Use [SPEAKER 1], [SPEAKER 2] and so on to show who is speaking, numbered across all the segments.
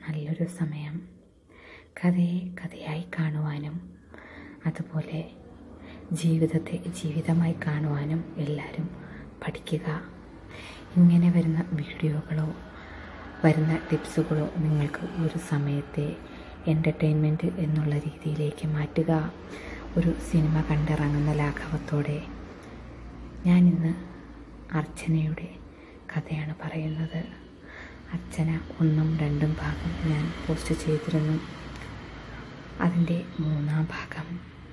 [SPEAKER 1] നല്ലൊരു സമയം കഥയെ കഥയായി കാണുവാനും അതുപോലെ ജീവിതത്തെ ജീവിതമായി കാണുവാനും എല്ലാവരും പഠിക്കുക ഇങ്ങനെ വരുന്ന വീഡിയോകളോ വരുന്ന ടിപ്സുകളോ നിങ്ങൾക്ക് ഒരു സമയത്തെ എൻ്റർടൈൻമെൻറ്റ് എന്നുള്ള രീതിയിലേക്ക് മാറ്റുക ഒരു സിനിമ കണ്ടിറങ്ങുന്ന ലാഘവത്തോടെ ഞാനിന്ന് അർച്ചനയുടെ കഥയാണ് പറയുന്നത് അർച്ചന ഒന്നും രണ്ടും ഭാഗം ഞാൻ പോസ്റ്റ് ചെയ്തിരുന്നു അതിൻ്റെ മൂന്നാം ഭാഗം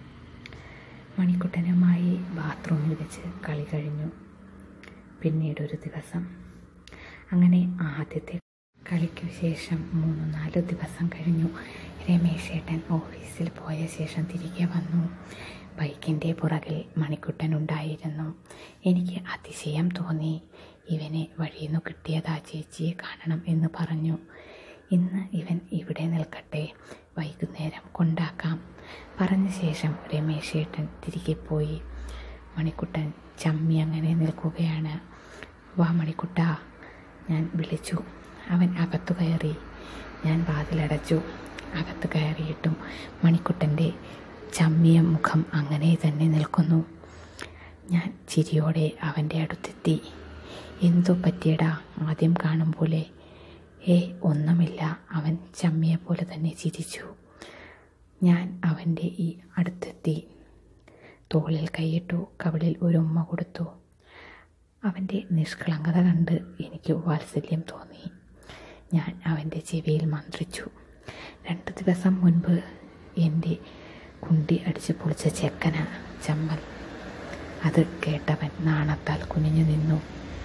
[SPEAKER 1] മണിക്കുട്ടനുമായി ബാത്റൂമിൽ വെച്ച് കളി കഴിഞ്ഞു പിന്നീട് ഒരു ദിവസം അങ്ങനെ ആദ്യത്തെ കളിക്ക് ശേഷം മൂന്ന് നാല് ദിവസം കഴിഞ്ഞു രമേശ് ഏട്ടൻ ഓഫീസിൽ പോയ ശേഷം തിരികെ വന്നു ബൈക്കിൻ്റെ പുറകിൽ മണിക്കുട്ടൻ ഉണ്ടായിരുന്നു എനിക്ക് അതിശയം തോന്നി ഇവനെ വഴിയിൽ നിന്ന് കിട്ടിയതാ ചേച്ചിയെ കാണണം എന്ന് പറഞ്ഞു ഇന്ന് ഇവൻ ഇവിടെ നിൽക്കട്ടെ വൈകുന്നേരം കൊണ്ടാക്കാം പറഞ്ഞ ശേഷം രമേശ് ഏട്ടൻ തിരികെ പോയി മണിക്കുട്ടൻ ചമ്മി അങ്ങനെ നിൽക്കുകയാണ് വാ മണിക്കുട്ട ഞാൻ വിളിച്ചു അവൻ അകത്തു കയറി ഞാൻ വാതിലടച്ചു അകത്ത് കയറിയിട്ടും മണിക്കുട്ടൻ്റെ ചമ്മിയ മുഖം അങ്ങനെ തന്നെ നിൽക്കുന്നു ഞാൻ ചിരിയോടെ അവൻ്റെ അടുത്തെത്തി എന്തോ പറ്റിയടാ ആദ്യം കാണും പോലെ ഏ ഒന്നുമില്ല അവൻ ചമ്മിയെ പോലെ തന്നെ ചിരിച്ചു ഞാൻ അവൻ്റെ ഈ അടുത്തെത്തി തോളിൽ കൈയിട്ടു കവിളിൽ ഒരു ഉമ്മ കൊടുത്തു അവൻ്റെ നിഷ്കളങ്കത കണ്ട് എനിക്ക് വാത്സല്യം തോന്നി ഞാൻ അവൻ്റെ ചെവിയിൽ മന്ത്രിച്ചു രണ്ട് ദിവസം മുൻപ് എൻ്റെ കുണ്ടി അടിച്ച് പൊളിച്ച ചെക്കന ചമ്മൽ അത് കേട്ടവൻ നാണത്താൽ കുനിഞ്ഞു നിന്നു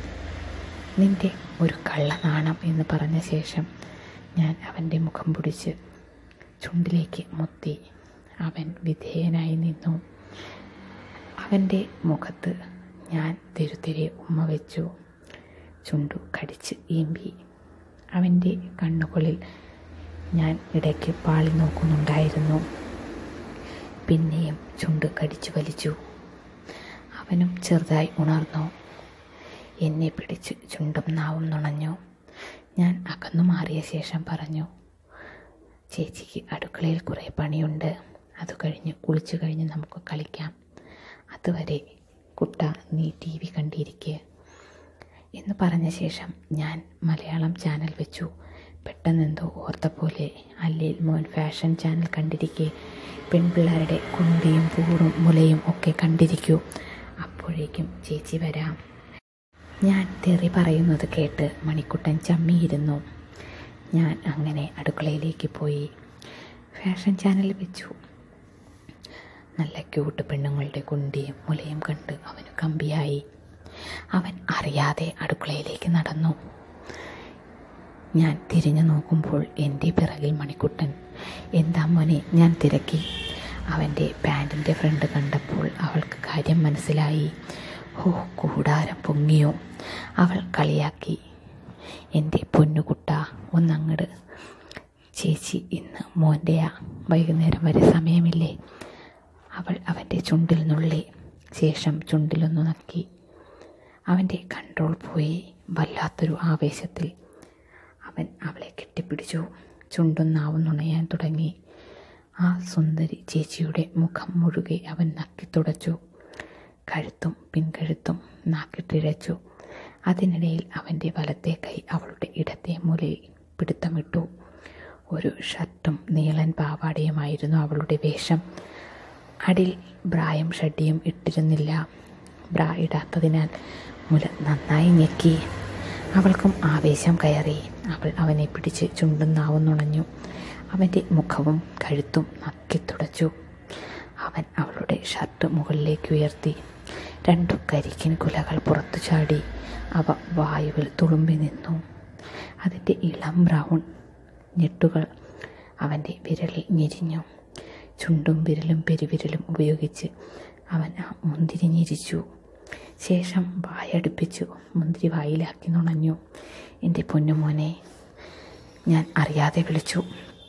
[SPEAKER 1] നിന്റെ ഒരു കള്ള നാണം എന്ന് പറഞ്ഞ ശേഷം ഞാൻ അവൻ്റെ മുഖം പിടിച്ച് ചുണ്ടിലേക്ക് മുത്തി അവൻ വിധേയനായി നിന്നു അവൻ്റെ മുഖത്ത് ഞാൻ തിരുത്തിരി ഉമ്മ വെച്ചു ചുണ്ടു കടിച്ച് ഈമ്പി അവൻ്റെ കണ്ണുകളിൽ ഞാൻ ഇടയ്ക്ക് പാളി നോക്കുന്നുണ്ടായിരുന്നു പിന്നെയും ചുണ്ട് കടിച്ചു വലിച്ചു അവനും ചെറുതായി ഉണർന്നു എന്നെ പിടിച്ച് ചുണ്ടും നാവും നുണഞ്ഞു ഞാൻ അകന്നു മാറിയ ശേഷം പറഞ്ഞു ചേച്ചിക്ക് അടുക്കളയിൽ കുറേ പണിയുണ്ട് അത് കഴിഞ്ഞ് കുളിച്ചു കഴിഞ്ഞ് നമുക്ക് കളിക്കാം അതുവരെ കുട്ട നീ ടി വി കണ്ടിരിക്കുക എന്ന് പറഞ്ഞ ശേഷം ഞാൻ മലയാളം ചാനൽ വെച്ചു പെട്ടെന്നെന്തോ ഓർത്ത പോലെ അല്ലേൽ മോൻ ഫാഷൻ ചാനൽ കണ്ടിരിക്കെ പെൺപിള്ളേരുടെ കുണ്ടിയും പൂറും മുലയും ഒക്കെ കണ്ടിരിക്കൂ അപ്പോഴേക്കും ചേച്ചി വരാം ഞാൻ തെറി പറയുന്നത് കേട്ട് മണിക്കുട്ടൻ ചമ്മിയിരുന്നു ഞാൻ അങ്ങനെ അടുക്കളയിലേക്ക് പോയി ഫാഷൻ ചാനൽ വെച്ചു നല്ല ക്യൂട്ട് പെണ്ണുങ്ങളുടെ കുണ്ടിയും മുലയും കണ്ട് അവന് കമ്പിയായി അവൻ അറിയാതെ അടുക്കളയിലേക്ക് നടന്നു ഞാൻ തിരിഞ്ഞു നോക്കുമ്പോൾ എൻ്റെ പിറകിൽ മണിക്കുട്ടൻ എന്താ മോനെ ഞാൻ തിരക്കി അവൻ്റെ പാൻറ്റിൻ്റെ ഫ്രണ്ട് കണ്ടപ്പോൾ അവൾക്ക് കാര്യം മനസ്സിലായി ഹോ കൂടാരം പൊങ്ങിയോ അവൾ കളിയാക്കി എൻ്റെ പൊന്നുകുട്ട ഒന്നങ്ങട് ചേച്ചി ഇന്ന് മോൻ്റെയാ വൈകുന്നേരം വരെ സമയമില്ലേ അവൾ അവൻ്റെ ചുണ്ടിൽ നുള്ളി ശേഷം ചുണ്ടിലൊന്നു നക്കി അവൻ്റെ കൺട്രോൾ പോയി വല്ലാത്തൊരു ആവേശത്തിൽ അവൻ അവളെ കെട്ടിപ്പിടിച്ചു ചുണ്ടും നാവും നുണയാൻ തുടങ്ങി ആ സുന്ദരി ചേച്ചിയുടെ മുഖം മുഴുകെ അവൻ നക്കി തുടച്ചു കഴുത്തും പിൻകഴുത്തും നാക്കിട്ടിഴച്ചു അതിനിടയിൽ അവൻ്റെ വലത്തെ കൈ അവളുടെ ഇടത്തെ മുലയിൽ പിടുത്തമിട്ടു ഒരു ഷർട്ടും നീളൻ പാവാടയുമായിരുന്നു അവളുടെ വേഷം അടിൽ ബ്രായും ഷഡ്ഡിയും ഇട്ടിരുന്നില്ല ബ്രാ ഇടാത്തതിനാൽ മുല നന്നായി ഞെക്കി അവൾക്കും ആവേശം കയറി അവൾ അവനെ പിടിച്ച് ചുണ്ടും നാവും നുണഞ്ഞു അവൻ്റെ മുഖവും കഴുത്തും നക്കി തുടച്ചു അവൻ അവളുടെ ഷർട്ട് മുകളിലേക്ക് ഉയർത്തി രണ്ടു കരിക്കിൻ കുലകൾ പുറത്തു ചാടി അവ വായുവിൽ തുളുമ്പി നിന്നു അതിൻ്റെ ഇളം ബ്രൗൺ ഞെട്ടുകൾ അവൻ്റെ വിരലിൽ ഞെരിഞ്ഞു ചുണ്ടും വിരലും പെരുവിരലും ഉപയോഗിച്ച് അവൻ ആ മുന്തിരി ഞെരിച്ചു ശേഷം വായടുപ്പിച്ചു മുന്തിരി വായിലാക്കി നുണഞ്ഞു എൻ്റെ പൊന്നുമോനെ ഞാൻ അറിയാതെ വിളിച്ചു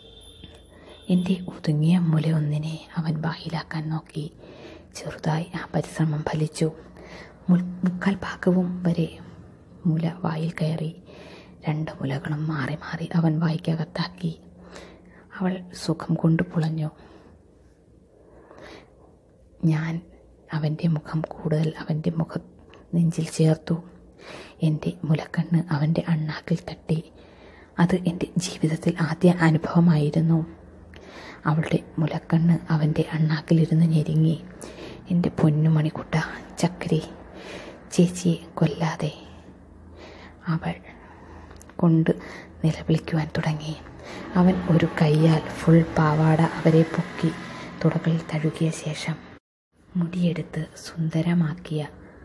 [SPEAKER 1] എൻ്റെ ഒതുങ്ങിയ മുലയൊന്നിനെ അവൻ വായിലാക്കാൻ നോക്കി ചെറുതായി ആ പരിശ്രമം ഫലിച്ചു മുൽ മുക്കാൽ ഭാഗവും വരെ മുല വായിൽ കയറി രണ്ട് മുലകളും മാറി മാറി അവൻ വായിക്കകത്താക്കി അവൾ സുഖം കൊണ്ട് പുളഞ്ഞു ഞാൻ അവൻ്റെ മുഖം കൂടുതൽ അവൻ്റെ മുഖ നെഞ്ചിൽ ചേർത്തു എൻ്റെ മുലക്കണ്ണ് അവൻ്റെ അണ്ണാക്കിൽ തട്ടി അത് എൻ്റെ ജീവിതത്തിൽ ആദ്യ അനുഭവമായിരുന്നു അവളുടെ മുലക്കണ്ണ് അവൻ്റെ അണ്ണാക്കിലിരുന്ന് ഞെരുങ്ങി എൻ്റെ പൊന്നുമണിക്കുട്ട ചക്കരി ചേച്ചിയെ കൊല്ലാതെ അവൾ കൊണ്ട് നിലവിളിക്കുവാൻ തുടങ്ങി അവൻ ഒരു കൈയാൽ ഫുൾ പാവാട അവരെ പൊക്കി തുടകളിൽ തഴുകിയ ശേഷം മുടിയെടുത്ത് സുന്ദരമാക്കിയ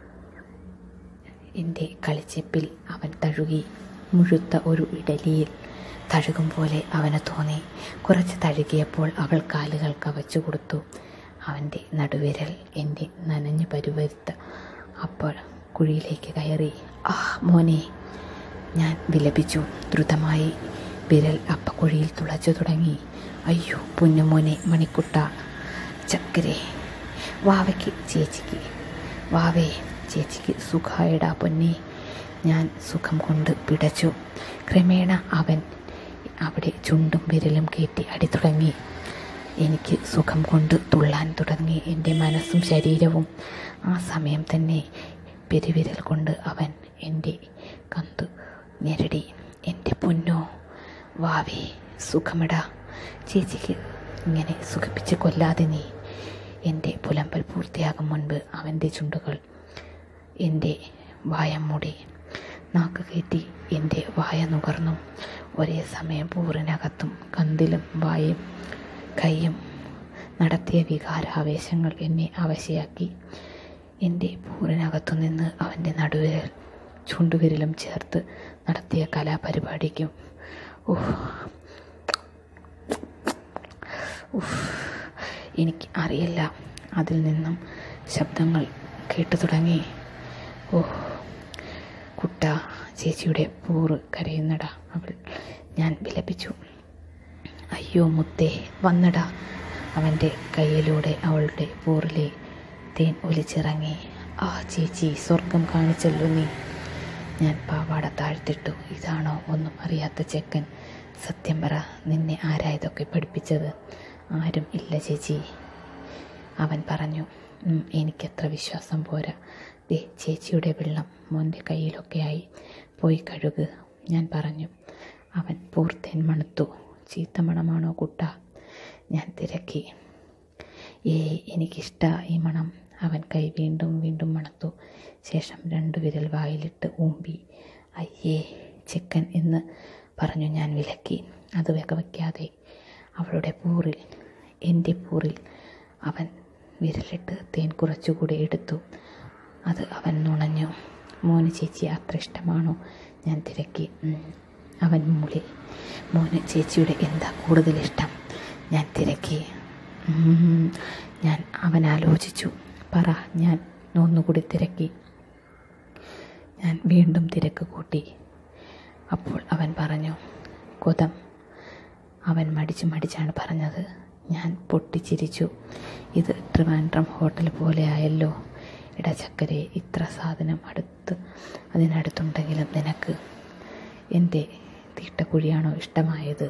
[SPEAKER 1] എൻ്റെ കളിച്ചെപ്പിൽ അവൻ തഴുകി മുഴുത്ത ഒരു ഇഡലിയിൽ തഴുകും പോലെ അവന് തോന്നി കുറച്ച് തഴുകിയപ്പോൾ അവൾ കാലുകൾ കവച്ചു കൊടുത്തു അവൻ്റെ നടുവിരൽ എൻ്റെ നനഞ്ഞു പരുവരുത്ത അപ്പോൾ കുഴിയിലേക്ക് കയറി ആ മോനെ ഞാൻ വിലപിച്ചു ദ്രുതമായി വിരൽ അപ്പക്കുഴിയിൽ തുളച്ചു തുടങ്ങി അയ്യോ പൊന്നുമോനെ മണിക്കുട്ട ചക്കരെ വാവയ്ക്ക് ചേച്ചിക്ക് വാവേ ചേച്ചിക്ക് സുഖായടാ പൊന്നെ ഞാൻ സുഖം കൊണ്ട് പിടച്ചു ക്രമേണ അവൻ അവിടെ ചുണ്ടും വിരലും കയറ്റി അടി തുടങ്ങി എനിക്ക് സുഖം കൊണ്ട് തുള്ളാൻ തുടങ്ങി എൻ്റെ മനസ്സും ശരീരവും ആ സമയം തന്നെ പെരുവിരൽ കൊണ്ട് അവൻ എൻ്റെ കന്തു ഞെരടി എൻ്റെ പൊന്നോ വാവേ സുഖമിട ചേച്ചിക്ക് ഇങ്ങനെ സുഖിപ്പിച്ച് കൊല്ലാതെ നീ എൻ്റെ പുലമ്പൽ പൂർത്തിയാകും മുൻപ് അവൻ്റെ ചുണ്ടുകൾ എൻ്റെ വായം മൂടി നാക്ക് കയറ്റി എൻ്റെ വായ നുകർന്നു ഒരേ സമയം പൂറിനകത്തും കന്തിലും വായും കൈയും നടത്തിയ വികാരാവേശങ്ങൾ എന്നെ അവശയാക്കി എൻ്റെ പൂറിനകത്തു നിന്ന് അവൻ്റെ നടുവിരൽ ചുണ്ടുവിരലും ചേർത്ത് നടത്തിയ കലാപരിപാടിക്കും ഓഹ് ഉഫ്. എനിക്ക് അറിയില്ല അതിൽ നിന്നും ശബ്ദങ്ങൾ കേട്ടു തുടങ്ങി ഓ കുട്ട ചേച്ചിയുടെ പൂറ് കരയുന്നടാ അവൾ ഞാൻ വിലപിച്ചു അയ്യോ മുത്തേ വന്നടാ അവൻ്റെ കയ്യിലൂടെ അവളുടെ പൂറിലെ തേൻ ഒലിച്ചിറങ്ങി ആ ചേച്ചി സ്വർഗം കാണിച്ചല്ലോ നീ ഞാൻ പാവാട താഴ്ത്തിട്ടു ഇതാണോ ഒന്നും അറിയാത്ത ചെക്കൻ സത്യം പറ നിന്നെ ആരാ ഇതൊക്കെ പഠിപ്പിച്ചത് ആരും ഇല്ല ചേച്ചി അവൻ പറഞ്ഞു "ഉം, എനിക്കത്ര വിശ്വാസം പോരാ ദേ ചേച്ചിയുടെ വെള്ളം മോൻ്റെ കയ്യിലൊക്കെയായി പോയി കഴുക് ഞാൻ പറഞ്ഞു അവൻ പൂർത്തേൻ മണത്തു ചീത്ത മണമാണോ കുട്ട ഞാൻ തിരക്കി ഏയ് എനിക്കിഷ്ട ഈ മണം അവൻ കൈ വീണ്ടും വീണ്ടും മണത്തു ശേഷം രണ്ടു വിരൽ വായിലിട്ട് ഊമ്പി അയ്യേ ചിക്കൻ എന്ന് പറഞ്ഞു ഞാൻ വിലക്കി അത് വയ്ക്കാതെ അവളുടെ പൂറിൽ എൻ്റെ പൂറിൽ അവൻ വിരലിട്ട് തേൻ കുറച്ചുകൂടി എടുത്തു അത് അവൻ നുണഞ്ഞു മോന് ചേച്ചി അത്ര ഇഷ്ടമാണോ ഞാൻ തിരക്കി "ഉം." അവൻ മൂളി മോന് ചേച്ചിയുടെ എന്താ കൂടുതൽ ഇഷ്ടം ഞാൻ തിരക്കി "ഉം." ഞാൻ അവൻ ആലോചിച്ചു പറ ഞാൻ ഒന്നുകൂടി തിരക്കി ഞാൻ വീണ്ടും തിരക്ക് കൂട്ടി അപ്പോൾ അവൻ പറഞ്ഞു കൊതം അവൻ മടിച്ചു മടിച്ചാണ് പറഞ്ഞത് ഞാൻ പൊട്ടിച്ചിരിച്ചു ഇത് ട്രിവാൻഡ്രം ഹോട്ടൽ പോലെ ആയല്ലോ ഇടച്ചക്കരെ ഇത്ര സാധനം അടുത്ത് അതിനടുത്തുണ്ടെങ്കിലും നിനക്ക് എൻ്റെ തീട്ടക്കുഴിയാണോ ഇഷ്ടമായത്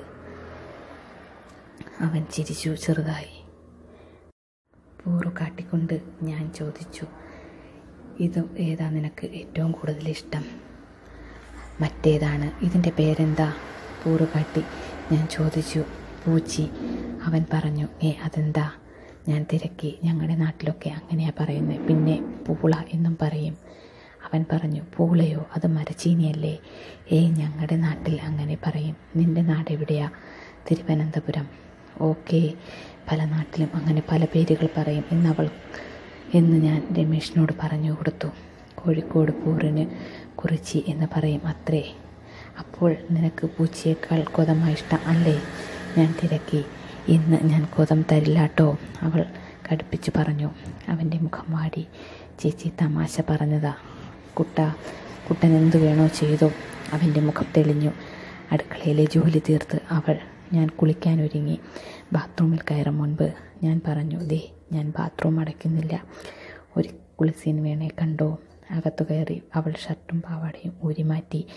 [SPEAKER 1] അവൻ ചിരിച്ചു ചെറുതായി പൂറു കാട്ടിക്കൊണ്ട് ഞാൻ ചോദിച്ചു ഇത് ഏതാ നിനക്ക് ഏറ്റവും കൂടുതൽ ഇഷ്ടം മറ്റേതാണ് ഇതിൻ്റെ പേരെന്താ പൂറു കാട്ടി ഞാൻ ചോദിച്ചു പൂച്ചി അവൻ പറഞ്ഞു ഏ അതെന്താ ഞാൻ തിരക്കി ഞങ്ങളുടെ നാട്ടിലൊക്കെ അങ്ങനെയാ പറയുന്നത് പിന്നെ പൂള എന്നും പറയും അവൻ പറഞ്ഞു പൂളയോ അത് മരച്ചീനിയല്ലേ ഏയ് ഞങ്ങളുടെ നാട്ടിൽ അങ്ങനെ പറയും നിൻ്റെ നാട് എവിടെയാ തിരുവനന്തപുരം ഓക്കെ പല നാട്ടിലും അങ്ങനെ പല പേരുകൾ പറയും എന്നവൾ എന്ന് ഞാൻ രമേഷിനോട് പറഞ്ഞു കൊടുത്തു കോഴിക്കോട് പൂറിന് കുറിച്ചി എന്ന് പറയും അത്രേ അപ്പോൾ നിനക്ക് പൂച്ചയേക്കാൾ കൊതമായി ഇഷ്ടം അല്ലേ ഞാൻ തിരക്കി ഇന്ന് ഞാൻ കൊതം തരില്ലാട്ടോ അവൾ കടുപ്പിച്ചു പറഞ്ഞു അവൻ്റെ മുഖം വാടി ചേച്ചി തമാശ പറഞ്ഞതാ കുട്ട കുട്ടൻ എന്തു വേണോ ചെയ്തോ അവൻ്റെ മുഖം തെളിഞ്ഞു അടുക്കളയിലെ ജോലി തീർത്ത് അവൾ ഞാൻ കുളിക്കാൻ ഒരുങ്ങി ബാത്റൂമിൽ കയറും മുൻപ് ഞാൻ പറഞ്ഞു ദേ ഞാൻ ബാത്റൂം അടയ്ക്കുന്നില്ല ഒരു കുളിസീൻ വേണേ കണ്ടോ അകത്തു കയറി അവൾ ഷർട്ടും പാവാടയും ഊരി മാറ്റി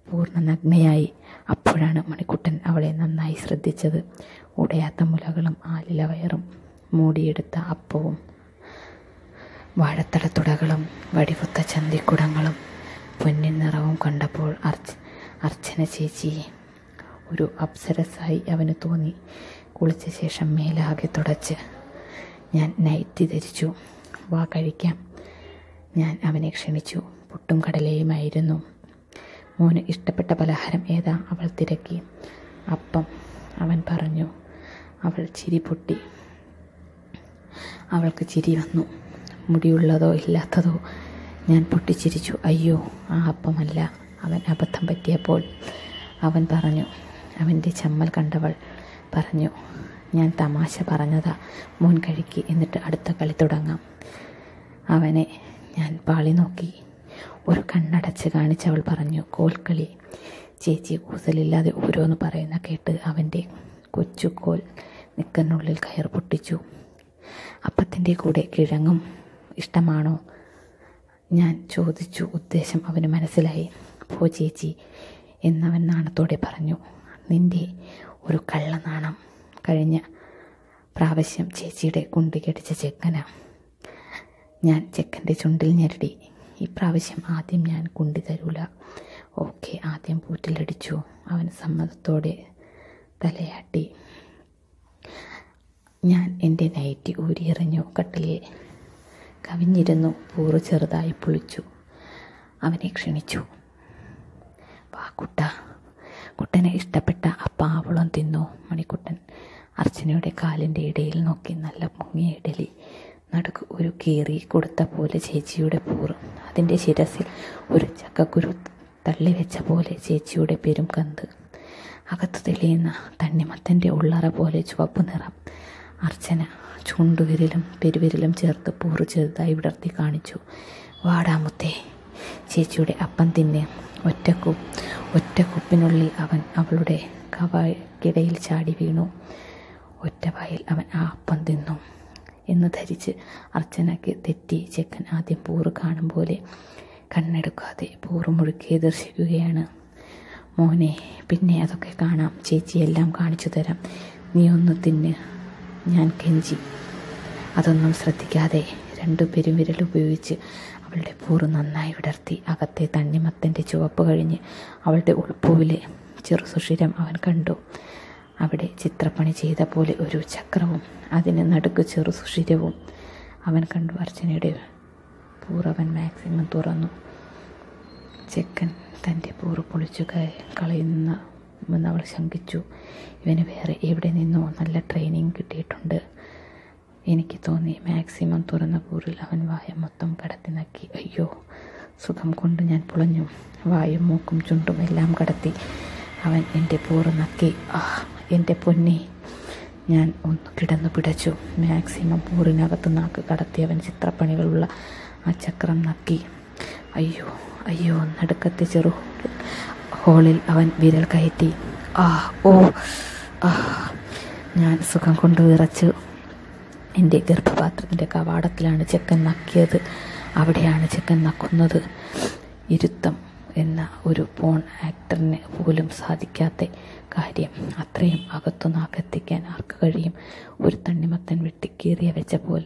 [SPEAKER 1] പൂർണ്ണ നഗ്നയായി അപ്പോഴാണ് മണിക്കുട്ടൻ അവളെ നന്നായി ശ്രദ്ധിച്ചത് ഉടയാത്ത മുലകളും ആലില വയറും മൂടിയെടുത്ത അപ്പവും വാഴത്തടത്തുടകളും വടിവുത്ത ചന്തിക്കുടങ്ങളും പൊന്നിൻ നിറവും കണ്ടപ്പോൾ അർച്ച അർച്ചന ചേച്ചി ഒരു അപ്സരസായി അവന് തോന്നി കുളിച്ച ശേഷം മേലാകെ തുടച്ച് ഞാൻ നൈറ്റി ധരിച്ചു വാ കഴിക്കാം ഞാൻ അവനെ ക്ഷണിച്ചു പുട്ടും കടലയുമായിരുന്നു മോന് ഇഷ്ടപ്പെട്ട പലഹാരം ഏതാ അവൾ തിരക്കി അപ്പം അവൻ പറഞ്ഞു അവൾ ചിരി പൊട്ടി അവൾക്ക് ചിരി വന്നു മുടിയുള്ളതോ ഇല്ലാത്തതോ ഞാൻ പൊട്ടിച്ചിരിച്ചു അയ്യോ ആ അപ്പമല്ല അവൻ അബദ്ധം പറ്റിയപ്പോൾ അവൻ പറഞ്ഞു അവൻ്റെ ചമ്മൽ കണ്ടവൾ പറഞ്ഞു ഞാൻ തമാശ പറഞ്ഞതാ മോൻ കഴിക്കി എന്നിട്ട് അടുത്ത കളി തുടങ്ങാം അവനെ ഞാൻ പാളി നോക്കി ഒരു കണ്ണടച്ച് കാണിച്ചവൾ പറഞ്ഞു കോൽക്കളി ചേച്ചി കൂസലില്ലാതെ ഓരോന്ന് പറയുന്ന കേട്ട് അവൻ്റെ കൊച്ചു കോൽ നിക്കറിനുള്ളിൽ കയർ പൊട്ടിച്ചു അപ്പത്തിൻ്റെ കൂടെ കിഴങ്ങും ഇഷ്ടമാണോ ഞാൻ ചോദിച്ചു ഉദ്ദേശം അവന് മനസ്സിലായി പോ ചേച്ചി എന്നവൻ നാണത്തോടെ പറഞ്ഞു നിന്റെ ഒരു കള്ളനാണം കഴിഞ്ഞ പ്രാവശ്യം ചേച്ചിയുടെ കുണ്ടിക്കടിച്ച ചെക്കന ഞാൻ ചെക്കൻ്റെ ചുണ്ടിൽ ഞെരടി ഇപ്രാവശ്യം ആദ്യം ഞാൻ കുണ്ടി തരൂല ഓക്കെ ആദ്യം പൂറ്റിലടിച്ചു അവൻ സമ്മതത്തോടെ തലയാട്ടി ഞാൻ എൻ്റെ നൈറ്റി ഊരിയെറിഞ്ഞു കട്ടിലിൽ കവിഞ്ഞിരുന്നു പൂറ് ചെറുതായി പുളിച്ചു അവനെ ക്ഷണിച്ചു വാ കുട്ട കുട്ടനെ ഇഷ്ടപ്പെട്ട അപ്പാവളം തിന്നു മണിക്കുട്ടൻ അർച്ചനയുടെ കാലിൻ്റെ ഇടയിൽ നോക്കി നല്ല മുങ്ങിയ ഇഡലി നടുക്ക് ഒരു കീറി കൊടുത്ത പോലെ ചേച്ചിയുടെ പൂറ് അതിൻ്റെ ശിരസിൽ ഒരു ചക്കക്കുരു തള്ളിവെച്ച പോലെ ചേച്ചിയുടെ പെരും കന്ത് അകത്ത് തെളിയുന്ന തണ്ണിമത്തൻ്റെ ഉള്ളറ പോലെ ചുവപ്പ് നിറം അർച്ചന ചൂണ്ടുവിരലും പെരുവിരലും ചേർത്ത് പൂറ് ചെറുതായി വിടർത്തി കാണിച്ചു വാടാമുത്തേ ചേച്ചിയുടെ അപ്പം തിന്നെ ഒറ്റ കു ഒറ്റ കുപ്പിനുള്ളിൽ അവൻ അവളുടെ കവായ്ക്കിടയിൽ ചാടി വീണു ഒറ്റ വായിൽ അവൻ ആ അപ്പം തിന്നു എന്ന് ധരിച്ച് അർച്ചനയ്ക്ക് തെറ്റി ചെക്കൻ ആദ്യം പൂറ് കാണും പോലെ കണ്ണെടുക്കാതെ പൂറ് മുഴുക്കെ ദർശിക്കുകയാണ് മോനെ പിന്നെ അതൊക്കെ കാണാം ചേച്ചി എല്ലാം കാണിച്ചു തരാം നീ ഒന്ന് തിന്ന് ഞാൻ കെഞ്ചി അതൊന്നും ശ്രദ്ധിക്കാതെ രണ്ടു പെരുവിരൽ ഉപയോഗിച്ച് അവളുടെ പൂറ് നന്നായി വിടർത്തി അകത്തെ തണ്ണിമത്തൻ്റെ ചുവപ്പ് കഴിഞ്ഞ് അവളുടെ ഉൾപ്പൂവിലെ ചെറു സുഷിരം അവൻ കണ്ടു അവിടെ ചിത്രപ്പണി ചെയ്ത പോലെ ഒരു ചക്രവും അതിന് നടുക്ക് ചെറു സുഷിരവും അവൻ കണ്ടു അർച്ചനയുടെ പൂറവൻ മാക്സിമം തുറന്നു ചെക്കൻ തൻ്റെ പൂറ് പൊളിച്ചു കളയുന്ന അവൾ ശങ്കിച്ചു ഇവന് വേറെ എവിടെ നിന്നോ നല്ല ട്രെയിനിങ് കിട്ടിയിട്ടുണ്ട് എനിക്ക് തോന്നി മാക്സിമം തുറന്ന പൂറിൽ അവൻ വായ മൊത്തം കടത്തി നക്കി അയ്യോ സുഖം കൊണ്ട് ഞാൻ പുളഞ്ഞു വായും മൂക്കും ചുണ്ടും എല്ലാം കടത്തി അവൻ എൻ്റെ പൂറ് നക്കി ആ എൻ്റെ പൊന്നി ഞാൻ ഒന്ന് കിടന്നു പിടച്ചു മാക്സിമം പൂറിനകത്ത് നാക്ക് കടത്തി അവൻ ചിത്രപ്പണികളുള്ള ആ ചക്രം നക്കി അയ്യോ അയ്യോ നടുക്കത്തെ ചെറു ഹോളിൽ അവൻ വിരൽ കയറ്റി ആ ഓ ആ ഞാൻ സുഖം കൊണ്ട് വിറച്ചു എൻ്റെ ഗർഭപാത്രത്തിൻ്റെ കവാടത്തിലാണ് ചെക്കൻ നക്കിയത് അവിടെയാണ് ചെക്കൻ നക്കുന്നത് ഇരുത്തം എന്ന ഒരു പോൺ ആക്ടറിന് പോലും സാധിക്കാത്ത കാര്യം അത്രയും അകത്തു നാക്കെത്തിക്കാൻ ആർക്ക് കഴിയും ഒരു തണ്ണിമത്തൻ വെട്ടിക്കീറിയ വെച്ച പോൽ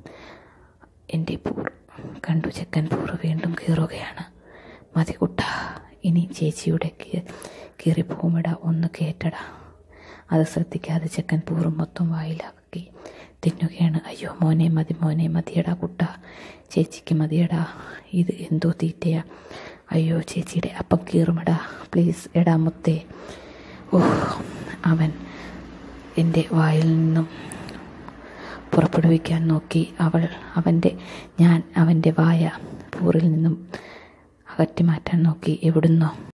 [SPEAKER 1] എൻ്റെ പൂർ കണ്ടു ചെക്കൻ പൂർ വീണ്ടും കീറുകയാണ് മതി കുട്ട ഇനി ചേച്ചിയുടെ കീറിപ്പൂമിട ഒന്ന് കേറ്റട അത് ശ്രദ്ധിക്കാതെ ചെക്കൻ പൂറും മൊത്തം വായിലാക്കി തിന്നുകയാണ് അയ്യോ മോനെ മതി മോനെ മതിയടാ കുട്ട ചേച്ചിക്ക് മതിയടാ ഇത് എന്തോ തീറ്റയാ അയ്യോ ചേച്ചിയുടെ അപ്പം കീറുമടാ പ്ലീസ് എടാ മുത്തേ ഓ അവൻ എൻ്റെ വായിൽ നിന്നും പുറപ്പെടുവിക്കാൻ നോക്കി അവൾ അവൻ്റെ ഞാൻ അവൻ്റെ വായ പൂറിൽ നിന്നും അകറ്റി മാറ്റാൻ നോക്കി എവിടുന്നോ